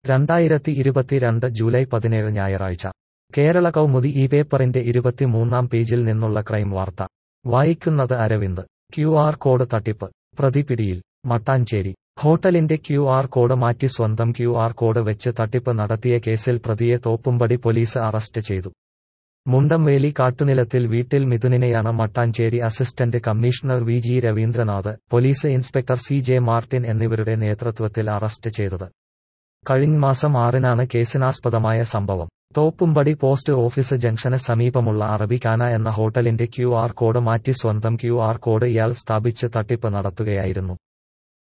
രണ്ടായിരത്തി ഇരുപത്തിരണ്ട് ജൂലൈ പതിനേഴ് ഞായറാഴ്ച കേരള കൗമുദി ഈ പേപ്പറിന്റെ ഇരുപത്തിമൂന്നാം പേജിൽ നിന്നുള്ള ക്രൈം വാർത്ത വായിക്കുന്നത് അരവിന്ദ് ക്യു ആർ കോഡ് തട്ടിപ്പ് പ്രതി പിടിയിൽ മട്ടാഞ്ചേരി ഹോട്ടലിന്റെ ക്യു ആർ കോഡ് മാറ്റി സ്വന്തം ക്യു ആർ കോഡ് വെച്ച് തട്ടിപ്പ് നടത്തിയ കേസിൽ പ്രതിയെ തോപ്പുംപടി പോലീസ് അറസ്റ്റ് ചെയ്തു മുണ്ടംവേലി കാട്ടുനിലത്തിൽ വീട്ടിൽ മിഥുനിനെയാണ് Mattancherry assistant commissioner V G Raveendranath police inspector C J Martin എന്നിവരുടെ നേതൃത്വത്തിൽ അറസ്റ്റ് ചെയ്തത് കഴിഞ്ഞ മാസം ആറിനാണ് കേസിനാസ്പദമായ സംഭവം തോപ്പുംപടി പോസ്റ്റ് ഓഫീസ് ജംഗ്ഷന് സമീപമുള്ള അറബിക്കാന എന്ന ഹോട്ടലിന്റെ ക്യു ആർ കോഡ് മാറ്റി സ്വന്തം ക്യു ആർ കോഡ് ഇയാൾ സ്ഥാപിച്ച് തട്ടിപ്പ് നടത്തുകയായിരുന്നു